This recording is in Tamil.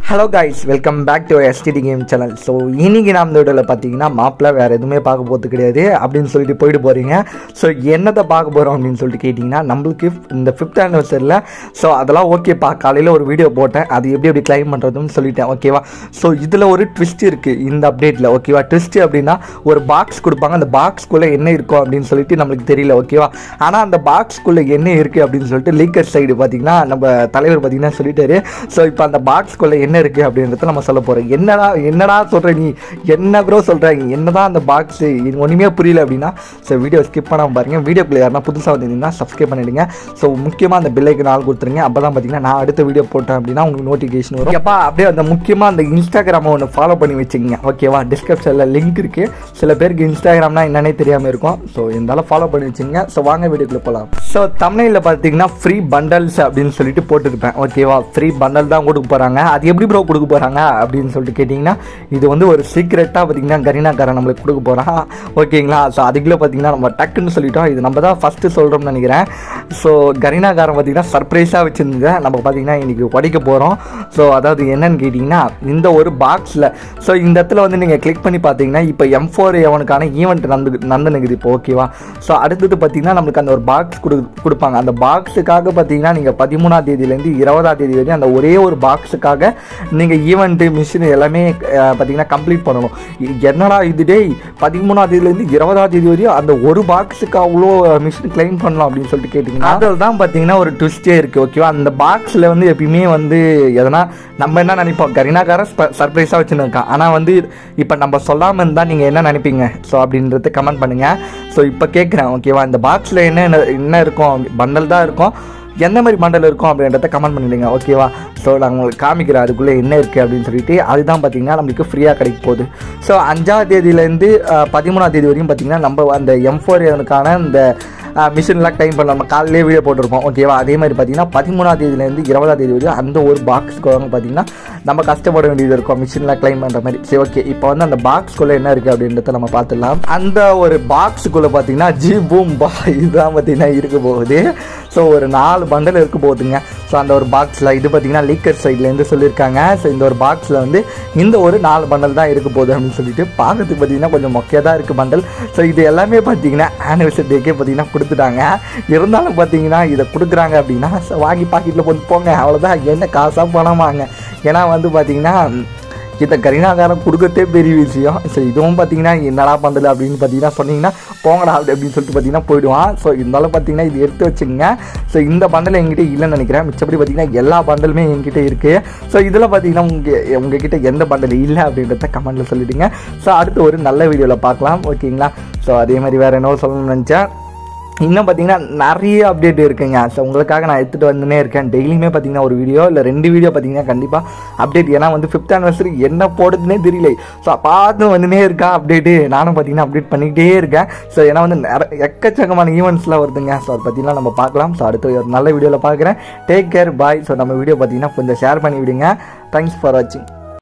hello guys welcome back to STD game channel so இன்னைக்கு நாம் இந்த வீடியோவில் பார்த்தீங்கன்னா மாப்பிள்ள வேறு எதுவுமே பார்க்க போகிறது கிடையாது அப்படின்னு சொல்லிட்டு போயிட்டு போகிறீங்க ஸோ என்னத்தை பார்க்க போகிறோம் அப்படின்னு சொல்லிட்டு கேட்டிங்கன்னா நம்மளுக்கு இந்த ஃபிஃப்த் ஆனிவர்சரியில் ஸோ அதெல்லாம் ஓகேப்பா காலையில் ஒரு வீடியோ போட்டேன் அது எப்படி எப்படி கிளைம் பண்ணுறதுன்னு சொல்லிட்டேன் ஓகேவா ஸோ இதில் ஒரு ட்விஸ்ட் இருக்குது இந்த அப்டேட்டில் ஓகேவா ட்விஸ்ட் அப்படின்னா ஒரு பாக்ஸ் கொடுப்பாங்க அந்த பாக்ஸ்குள்ளே என்ன இருக்கும் அப்படின்னு சொல்லிட்டு நம்மளுக்கு தெரியல ஓகேவா ஆனால் அந்த பாக்ஸ்குள்ளே என்ன இருக்குது அப்படின்னு சொல்லிட்டு லீக்கர் சைடு பார்த்தீங்கன்னா நம்ம தலைவர் பார்த்தீங்கன்னா சொல்லிட்டாரு ஸோ இப்போ அந்த பாக்ஸ்குள்ளே என்ன இருக்குது அப்படின்றத நம்ம சொல்ல போகிறோம் என்னடா என்னடா சொல்கிற நீ என்ன ப்ரோ சொல்கிறாங்க என்னதான் அந்த பாக்ஸு இது ஒன்றுமே புரியல அப்படின்னா ஸோ வீடியோ ஸ்கிப் பண்ணாமல் பாருங்கள் வீடியோக்குள்ள யாருன்னா புதுசாக வந்திருந்தீங்கன்னா சப்ஸ்கிரைப் பண்ணிடுங்க ஸோ முக்கியமாக அந்த பில்லைக்கு நாள் கொடுத்துருங்க அப்போ தான் பார்த்தீங்கன்னா நான் அடுத்த வீடியோ போட்டேன் அப்படின்னா உங்களுக்கு நோட்டிஃபிகேஷன் வரும் எப்பா அப்படியே அந்த முக்கியமாக அந்த இன்ஸ்டாகிராமை ஒன்று ஃபாலோ பண்ணி வச்சுக்கோங்க ஓகேவா டிஸ்கிரிப்ஷனில் லிங்க் இருக்குது சில பேருக்கு இன்ஸ்டாகிராம்னா என்னன்னே தெரியாமல் இருக்கும் ஸோ இருந்தாலும் ஃபாலோ பண்ணி வச்சுங்க ஸோ வாங்க வீடியோக்குள்ளே போகலாம் ஸோ தமிழில் பார்த்தீங்கன்னா ஃப்ரீ பண்டல்ஸ் அப்படின்னு சொல்லிட்டு போட்டுருப்பேன் ஓகேவா ஃப்ரீ பண்டல் தான் கொடுக்க போகிறாங்க அது எப்படி ப்ரோ கொடுக்க போகிறாங்க அப்படின்னு சொல்லிட்டு கேட்டிங்கன்னா இது வந்து ஒரு சீக்ரெட்டாக பார்த்தீங்கன்னா கரீனாக்காரன் நம்மளுக்கு கொடுக்க போகிறான் ஓகேங்களா ஸோ அதுக்குள்ளே பார்த்தீங்கன்னா நம்ம டக்குன்னு சொல்லிட்டோம் இது நம்ம தான் ஃபஸ்ட்டு சொல்கிறோம்னு நினைக்கிறேன் ஸோ கரீனாக்காரன் பார்த்தீங்கன்னா சர்ப்ரைஸாக வச்சுருந்தேன் நம்ம பார்த்தீங்கன்னா இன்றைக்கி உடைக்க போகிறோம் ஸோ அதாவது என்னன்னு கேட்டிங்கன்னா இந்த ஒரு பாக்ஸில் ஸோ இந்த இடத்துல வந்து நீங்கள் கிளிக் பண்ணி பார்த்தீங்கன்னா இப்போ எம் ஃபோர் எவனுக்கான ஈவெண்ட் நடந்து நடந்துனுக்குது இப்போ ஓகேவா ஸோ அடுத்தது பார்த்தீங்கன்னா நம்மளுக்கு அந்த ஒரு பாக்ஸ் கொடு கொடுப்பாங்க அந்த பாக்ஸுக்காக பார்த்தீங்கன்னா நீங்கள் பதிமூணாம் தேதியிலேருந்து இருபதாம் தேதி வரையும் அந்த ஒரே ஒரு பாக்ஸுக்காக நீங்கள் ஈவெண்ட்டு மிஷின் எல்லாமே அஹ், பார்த்தீங்கன்னா கம்ப்ளீட் பண்ணணும் இ- என்னடா இது டேய் பதிமூணாம் தேதியிலேருந்து இருபதாம் தேதி வரையும் அந்த ஒரு பாக்ஸுக்கு அவ்வளோ மிஷின் கிளைம் பண்ணலாம் அப்படின்னு சொல்லிட்டு கேட்டிங்கன்னா அதில் தான் பார்த்தீங்கன்னா ஒரு ட்விஸ்டே இருக்குது ஓகேவா அந்த பாக்ஸில் வந்து எப்பயுமே வந்து எதனா நம்ம என்ன நினைப்போம் கரீனாக்கார சர்ப்ரைஸாக வச்சுன்னு இருக்கான் ஆனால் வந்து இப்போ நம்ம சொல்லாமல் இருந்தால் நீங்கள் என்ன நினைப்பீங்க ஸோ அப்படின்றத கமெண்ட் பண்ணுங்கள் ஸோ இப்போ கேட்குறேன் ஓகேவா இந்த பாக்ஸில் என்ன என்ன இருக்கும் பண்டல் தான் இருக்கும் எந்த மாதிரி பண்டல் இருக்கும் அப்படின்றத கமெண்ட் பண்ணிடுங்க ஓகேவா ஸோ நான் உங்களுக்கு காமிக்கிறேன் அதுக்குள்ளே என்ன இருக்குது அப்படின்னு சொல்லிட்டு அதுதான் பார்த்தீங்கன்னா நம்மளுக்கு ஃப்ரீயாக கிடைக்க போகுது ஸோ அஞ்சாம் தேதியிலேருந்து பதிமூணாம் தேதி வரையும் பார்த்தீங்கன்னா நம்ம அந்த எம் ஃபோர் எவனுக்கான இந்த மிஷின்லாம் டைம் பண்ண நம்ம காலையிலே வீடியோ போட்டிருப்போம் ஓகேவா அதே மாதிரி பார்த்தீங்கன்னா பதிமூணாம் தேதியிலேருந்து இருபதாம் தேதி வரையும் அந்த ஒரு பாக்ஸ்க்கு வந்து பார்த்தீங்கன்னா நம்ம கஷ்டப்பட வேண்டியது இருக்கும் மிஷின்லாம் கிளைம் பண்ணுற மாதிரி சரி ஓகே இப்போ வந்து அந்த பாக்ஸ்குள்ளே என்ன இருக்குது அப்படின்றத நம்ம பார்த்துடலாம் அந்த ஒரு பாக்ஸுக்குள்ளே பார்த்தீங்கன்னா ஜி பூம் பா இதுதான் பார்த்தீங்கன்னா இருக்க போகுது ஸோ ஒரு நாலு பண்டல் இருக்க போகுதுங்க ஸோ அந்த ஒரு பாக்ஸில் இது பார்த்தீங்கன்னா லீக்கர் சைட்லேருந்து சொல்லியிருக்காங்க ஸோ இந்த ஒரு பாக்ஸில் வந்து இந்த ஒரு நாலு பண்டல் தான் இருக்க போகுது அப்படின்னு சொல்லிட்டு பார்க்கறதுக்கு பார்த்தீங்கன்னா கொஞ்சம் மொக்கையாக தான் இருக்குது பண்டல் ஸோ இது எல்லாமே பார்த்தீங்கன்னா ஆனிவர்சரி டேக்கே பார்த்தீங்கன்னா கொடுத்துட்டாங்க இருந்தாலும் பார்த்தீங்கன்னா இதை கொடுக்குறாங்க அப்படின்னா so வாங்கி பாக்கெட்டில் போட்டு போங்க அவ்வளோதான் என்ன காசாக பணமாங்க ஏன்னா வந்து பார்த்தீங்கன்னா இதை கரீனாகாரம் கொடுக்கறதே பெரிய விஷயம் ஸோ இதுவும் பார்த்தீங்கன்னா என்னடா பண்டல் அப்படின்னு பார்த்தீங்கன்னா சொன்னீங்கன்னா போங்கடா அப்படி அப்படின்னு சொல்லிட்டு பார்த்தீங்கன்னா போயிடுவான் ஸோ இருந்தாலும் பார்த்தீங்கன்னா இது எடுத்து வச்சுங்க ஸோ இந்த பண்டல் என்கிட்ட இல்லைன்னு நினைக்கிறேன் மிச்சப்படி பார்த்தீங்கன்னா எல்லா பண்டலுமே என்கிட்ட இருக்குது ஸோ இதில் பார்த்தீங்கன்னா உங்கள் உங்ககிட்ட எந்த பண்டல் இல்லை அப்படின்றத கமெண்ட்டில் சொல்லிவிடுங்க ஸோ அடுத்து ஒரு நல்ல வீடியோவில் பார்க்கலாம் ஓகேங்களா ஸோ அதே மாதிரி வேறு என்ன சொல்லணும்னு நினச்சேன் இன்னும் பார்த்தீங்கன்னா நிறைய அப்டேட் இருக்குங்க ஸோ உங்களுக்காக நான் எடுத்துகிட்டு வந்துனே இருக்கேன் டெய்லியுமே பார்த்தீங்கன்னா ஒரு வீடியோ இல்லை ரெண்டு வீடியோ பார்த்தீங்கன்னா கண்டிப்பாக அப்டேட் ஏன்னா வந்து ஃபிஃப்த் ஆனிவர்சரி என்ன போடுதுன்னே தெரியல ஸோ பார்த்து வந்துனே இருக்கா அப்டேட்டு நானும் பார்த்தீங்கன்னா அப்டேட் பண்ணிக்கிட்டே இருக்கேன் ஸோ ஏன்னா வந்து நிறைய எக்கச்சக்கமான ஈவெண்ட்ஸ்லாம் வருதுங்க ஸோ அதை பற்றிலாம் நம்ம பார்க்கலாம் ஸோ அடுத்த ஒரு நல்ல வீடியோவில் பார்க்குறேன் டேக் கேர் பாய் ஸோ நம்ம வீடியோ பார்த்தீங்கன்னா கொஞ்சம் ஷேர் பண்ணி விடுங்க தேங்க்ஸ் ஃபார் வாட்சிங்